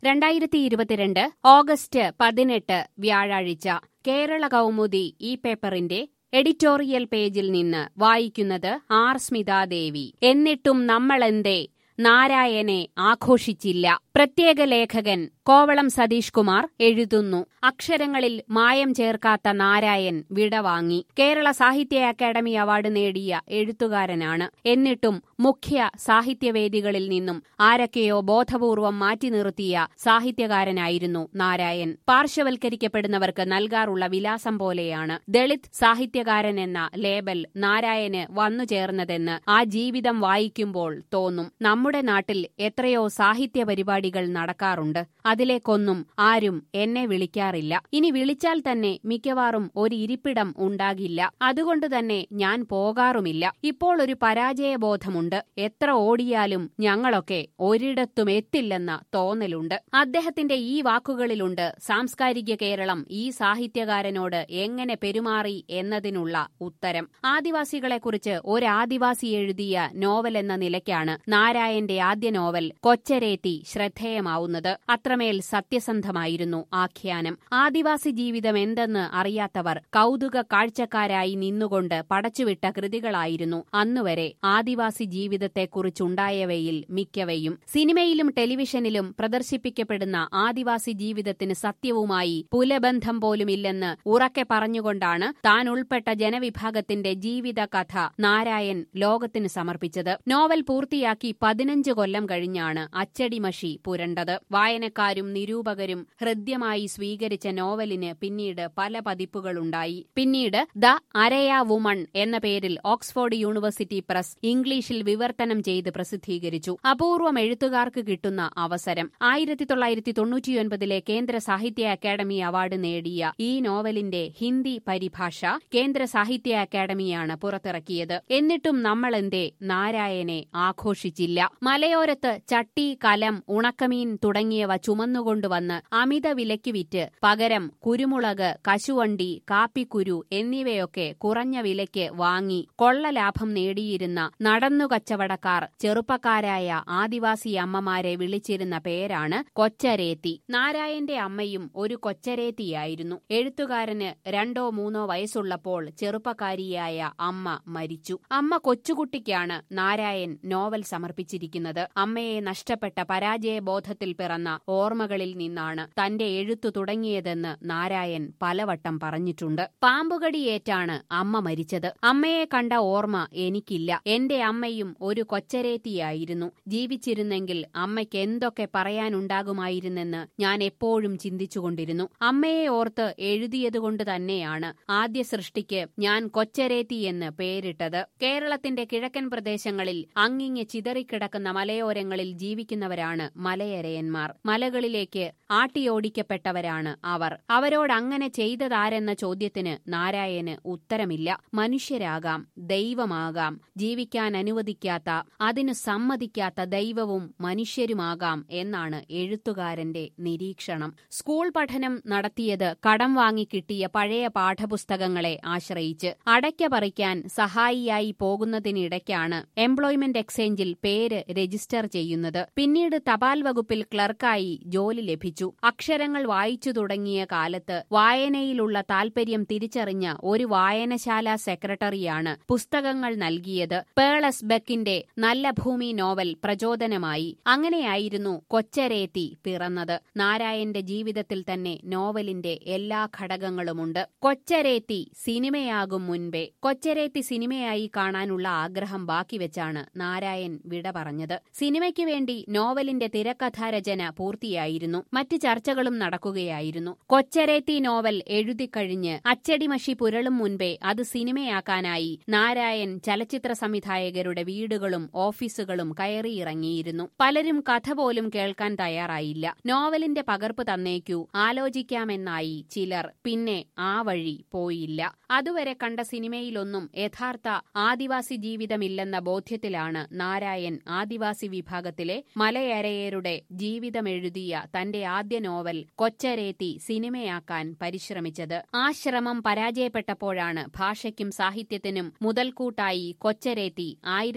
രണ്ടായിരത്തി ഇരുപത്തിരണ്ട് ഓഗസ്റ്റ് പതിനെട്ട് വ്യാഴാഴ്ച കേരള കൗമുദി ഈ പേപ്പറിന്റെ എഡിറ്റോറിയൽ പേജിൽ നിന്ന് വായിക്കുന്നത് ആർ സ്മിതാദേവി എന്നിട്ടും നമ്മളെന്തേ നാരായനെ ആഘോഷിച്ചില്ല പ്രത്യേക ലേഖകൻ കോവളം സതീഷ് കുമാർ എഴുതുന്നു അക്ഷരങ്ങളിൽ മായം ചേർക്കാത്ത നാരായൺ വിടവാങ്ങി കേരള സാഹിത്യ അക്കാദമി അവാർഡ് നേടിയ എഴുത്തുകാരനാണ് എന്നിട്ടും മുഖ്യ സാഹിത്യവേദികളിൽ നിന്നും ആരൊക്കെയോ ബോധപൂർവം മാറ്റി നിർത്തിയ സാഹിത്യകാരനായിരുന്നു നാരായൺ പാർശ്വവൽക്കരിക്കപ്പെടുന്നവർക്ക് നൽകാറുള്ള വിലാസം പോലെയാണ് ദളിത് സാഹിത്യകാരൻ എന്ന ലേബൽ നാരായന് വന്നു ചേർന്നതെന്ന് ആ ജീവിതം വായിക്കുമ്പോൾ തോന്നും നമ്മുടെ നാട്ടിൽ എത്രയോ സാഹിത്യ പരിപാടികൾ നടക്കാറുണ്ട് അതിലേക്കൊന്നും ആരും എന്നെ വിളിക്കാറില്ല ഇനി വിളിച്ചാൽ തന്നെ മിക്കവാറും ഒരു ഇരിപ്പിടം ഉണ്ടാകില്ല അതുകൊണ്ട് തന്നെ ഞാൻ പോകാറുമില്ല ഇപ്പോൾ ഒരു പരാജയബോധമുണ്ട് എത്ര ഓടിയാലും ഞങ്ങളൊക്കെ ഒരിടത്തും എത്തില്ലെന്ന തോന്നലുണ്ട് അദ്ദേഹത്തിന്റെ ഈ വാക്കുകളിലുണ്ട് സാംസ്കാരിക കേരളം ഈ സാഹിത്യകാരനോട് എങ്ങനെ പെരുമാറി എന്നതിനുള്ള ഉത്തരം ആദിവാസികളെക്കുറിച്ച് ഒരു ആദിവാസി എഴുതിയ നോവൽ എന്ന നിലയ്ക്കാണ് നാരായന്റെ ആദ്യ നോവൽ കൊച്ചരേത്തി ശ്രദ്ധേയമാവുന്നത് അത്രമേൽ സത്യസന്ധമായിരുന്നു ആഖ്യാനം ആദിവാസി ജീവിതം എന്തെന്ന് അറിയാത്തവർ കൗതുക കാഴ്ചക്കാരായി നിന്നുകൊണ്ട് പടച്ചുവിട്ട കൃതികളായിരുന്നു അന്നുവരെ ആദിവാസി ജീവിതത്തെക്കുറിച്ചുണ്ടായവയിൽ മിക്കവയും സിനിമയിലും ടെലിവിഷനിലും പ്രദർശിപ്പിക്കപ്പെടുന്ന ആദിവാസി ജീവിതത്തിന് സത്യവുമായി പുലബന്ധം പോലുമില്ലെന്ന് ഉറക്കെ പറഞ്ഞുകൊണ്ടാണ് താൻ ഉൾപ്പെട്ട ജനവിഭാഗത്തിന്റെ ജീവിത കഥ നാരായൺ ലോകത്തിന് സമർപ്പിച്ചത് നോവൽ പൂർത്തിയാക്കി പതിനഞ്ച് കൊല്ലം കഴിഞ്ഞാണ് അച്ചടിമഷി പുരണ്ടത് വായനക്കാരും നിരൂപകരും ഹൃദ്യമായി സ്വീകരിച്ച നോവലിന് പിന്നീട് പല പതിപ്പുകളുണ്ടായി പിന്നീട് ദ അരയ വുമൺ എന്ന പേരിൽ ഓക്സ്ഫോർഡ് യൂണിവേഴ്സിറ്റി പ്രസ് ഇംഗ്ലീഷിൽ വിവർത്തനം ചെയ്ത് പ്രസിദ്ധീകരിച്ചു അപൂർവം എഴുത്തുകാർക്ക് കിട്ടുന്ന അവസരം ആയിരത്തി തൊള്ളായിരത്തി തൊണ്ണൂറ്റിയൊൻപതിലെ കേന്ദ്ര സാഹിത്യ അക്കാദമി അവാർഡ് നേടിയ ഈ നോവലിന്റെ ഹിന്ദി പരിഭാഷ കേന്ദ്ര സാഹിത്യ അക്കാദമിയാണ് പുറത്തിറക്കിയത് എന്നിട്ടും നമ്മളെന്തേ നാരായനെ ആഘോഷിച്ചില്ല മലയോരത്ത് ചട്ടി കലം ഉണക്കമീൻ തുടങ്ങിയവ ചുമന്നുകൊണ്ടുവന്ന് അമിത വിലയ്ക്ക് വിറ്റ് പകരം കുരുമുളക് കശുവണ്ടി കാപ്പിക്കുരു എന്നിവയൊക്കെ കുറഞ്ഞ വിലയ്ക്ക് വാങ്ങി കൊള്ളലാഭം നേടിയിരുന്ന നടന്നു കച്ചവടക്കാർ ചെറുപ്പക്കാരായ ആദിവാസി അമ്മമാരെ വിളിച്ചിരുന്ന പേരാണ് കൊച്ചരേത്തി നാരായന്റെ അമ്മയും ഒരു കൊച്ചരേത്തിയായിരുന്നു എഴുത്തുകാരന് രണ്ടോ മൂന്നോ വയസ്സുള്ളപ്പോൾ ചെറുപ്പക്കാരിയായ അമ്മ മരിച്ചു അമ്മ കൊച്ചുകുട്ടിക്കാണ് നാരായൺ നോവൽ സമർപ്പിച്ചിരിക്കുന്നത് അമ്മയെ നഷ്ടപ്പെട്ട പരാജയബോധത്തിൽ പിറന്ന ഓർമ്മകളിൽ നിന്നാണ് തന്റെ എഴുത്തു തുടങ്ങിയതെന്ന് നാരായൺ പലവട്ടം പറഞ്ഞിട്ടുണ്ട് പാമ്പുകടിയേറ്റാണ് അമ്മ മരിച്ചത് അമ്മയെ കണ്ട ഓർമ്മ എനിക്കില്ല എന്റെ അമ്മയും ഒരു കൊച്ചരേത്തിയായിരുന്നു ജീവിച്ചിരുന്നെങ്കിൽ അമ്മയ്ക്ക് എന്തൊക്കെ പറയാനുണ്ടാകുമായിരുന്നെന്ന് ഞാൻ എപ്പോഴും ചിന്തിച്ചുകൊണ്ടിരുന്നു അമ്മയെ ഓർത്ത് എഴുതിയതുകൊണ്ട് തന്നെയാണ് ആദ്യ സൃഷ്ടിക്ക് ഞാൻ കൊച്ചരേത്തി എന്ന് പേരിട്ടത് കേരളത്തിന്റെ കിഴക്കൻ പ്രദേശങ്ങളിൽ അങ്ങിങ്ങ് ചിതറിക്കിടക്കുന്ന മലയോരങ്ങളിൽ ജീവിക്കുന്നവരാണ് മലയരയന്മാർ മലകളിലേക്ക് ആട്ടിയോടിക്കപ്പെട്ടവരാണ് അവർ അവരോട് അങ്ങനെ ചെയ്തതാരെന്ന ചോദ്യത്തിന് നാരായന് ഉത്തരമില്ല മനുഷ്യരാകാം ദൈവമാകാം ജീവിക്കാൻ അനുവദിക്കാത്ത അതിനു സമ്മതിക്കാത്ത ദൈവവും മനുഷ്യരുമാകാം എന്നാണ് എഴുത്തുകാരന്റെ നിരീക്ഷണം സ്കൂൾ പഠനം നടത്തിയത് കടം വാങ്ങി കിട്ടിയ പഴയ പാഠപുസ്തകങ്ങളെ ആശ്രയിച്ച് അടയ്ക്ക പറിക്കാൻ സഹായിയായി പോകുന്നതിനിടയ്ക്കാണ് എംപ്ലോയ്മെന്റ് എക്സ്ചേഞ്ചിൽ പേര് രജിസ്റ്റർ ചെയ്യുന്നത് പിന്നീട് തപാൽ വകുപ്പിൽ ക്ലർക്കായി ജോലി ലഭിച്ചു അക്ഷരങ്ങൾ വായിച്ചു തുടങ്ങിയ കാലത്ത് വായനയിലുള്ള താൽപര്യം തിരിച്ചറിഞ്ഞ ഒരു വായനശാല സെക്രട്ടറിയാണ് പുസ്തകങ്ങൾ നൽകിയത് പേളസ് ബെക്കിന്റെ നല്ല ഭൂമി നോവൽ പ്രചോദനമായി അങ്ങനെയായിരുന്നു കൊച്ചരേത്തി പിറന്നത് നാരായന്റെ ജീവിതത്തിൽ തന്നെ നോവലിന്റെ എല്ലാ ഘടകങ്ങളുമുണ്ട് കൊച്ചരേത്തി സിനിമയാകും മുൻപേ കൊച്ചരേത്തി സിനിമയായി കാണാനുള്ള ആഗ്രഹം ബാക്കി വെച്ചാണ് നാരായൺ വിട പറഞ്ഞത് സിനിമയ്ക്ക് വേണ്ടി നോവലിന്റെ തിരക്കഥാരചന പൂർത്തിയായിരുന്നു മറ്റ് ചർച്ചകളും നടക്കുകയായിരുന്നു കൊച്ചരേത്തി നോവൽ എഴുതിക്കഴിഞ്ഞ് അച്ചടിമഷി പുരളും മുൻപേ അത് സിനിമയാക്കാനായി നാരായൺ ചലച്ചിത്ര സംവിധായകരുടെ വീടുകളും ഓഫീസുകളും കയറിയിറങ്ങിയിരുന്നു പലരും കഥ പോലും കേൾക്കാൻ തയ്യാറായില്ല നോവലിന്റെ പകർപ്പ് തന്നേക്കൂ ആലോചിക്കാമെന്നായി ചിലർ പിന്നെ ആ വഴി പോയില്ല അതുവരെ കണ്ട സിനിമയിലൊന്നും യഥാർത്ഥ ആദിവാസി ജീവിതമില്ലെന്ന ബോധ്യത്തിലാണ് നാരായൺ ആദിവാസി വിഭാഗത്തിലെ മലയരയരുടെ ജീവിതമെഴുതിയ തന്റെ ആദ്യ നോവൽ കൊച്ചരേത്തി സിനിമയാക്കാൻ പരിശ്രമിച്ചത് ആ ശ്രമം പരാജയപ്പെട്ടപ്പോഴാണ് ഭാഷയ്ക്കും സാഹിത്യത്തിനും മുതൽക്കൂട്ടായി കൊച്ചരേത്തി ആയിരത്തി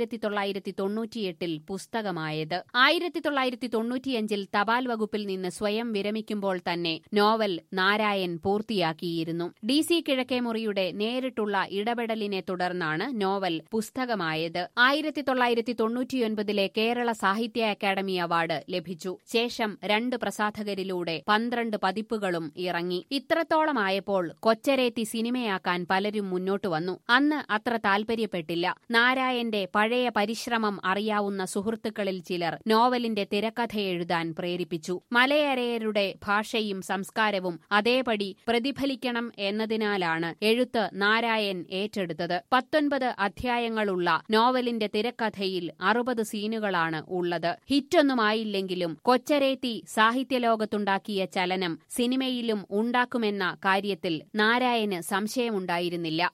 ആയിരത്തി തൊള്ളായിരത്തി തൊണ്ണൂറ്റിയെട്ടിൽ പുസ്തകമായത് ആയിരത്തി തൊള്ളായിരത്തി തൊണ്ണൂറ്റിയഞ്ചിൽ തപാൽ വകുപ്പിൽ നിന്ന് സ്വയം വിരമിക്കുമ്പോൾ തന്നെ നോവൽ നാരായൺ പൂർത്തിയാക്കിയിരുന്നു ഡി സി കിഴക്കേമുറിയുടെ നേരിട്ടുള്ള ഇടപെടലിനെ തുടർന്നാണ് നോവൽ പുസ്തകമായത് ആയിരത്തി തൊള്ളായിരത്തി തൊണ്ണൂറ്റിയൊൻപതിലെ കേരള സാഹിത്യ അക്കാദമി അവാർഡ് ലഭിച്ചു ശേഷം രണ്ട് പ്രസാധകരിലൂടെ പന്ത്രണ്ട് പതിപ്പുകളും ഇറങ്ങി ഇത്രത്തോളമായപ്പോൾ കൊച്ചരേത്തി സിനിമയാക്കാൻ പലരും മുന്നോട്ടു വന്നു അന്ന് അത്ര താൽപര്യപ്പെട്ടില്ല നാരായന്റെ പഴയ പരിശ്രമം അറിയാവുന്ന സുഹൃത്തുക്കളിൽ ചിലർ നോവലിന്റെ തിരക്കഥ എഴുതാൻ പ്രേരിപ്പിച്ചു മലയരയരുടെ ഭാഷയും സംസ്കാരവും അതേപടി പ്രതിഫലിക്കണം എന്നതിനാലാണ് എഴുത്ത് നാരായൺ ഏറ്റെടുത്തത് പത്തൊൻപത് അധ്യായങ്ങളുള്ള നോവലിന്റെ തിരക്കഥയിൽ അറുപത് സീനുകളാണ് ഉള്ളത് ഹിറ്റൊന്നുമായില്ലെങ്കിലും കൊച്ചരേത്തി സാഹിത്യലോകത്തുണ്ടാക്കിയ ചലനം സിനിമയിലും ഉണ്ടാക്കുമെന്ന കാര്യത്തിൽ നാരായന് സംശയമുണ്ടായിരുന്നില്ല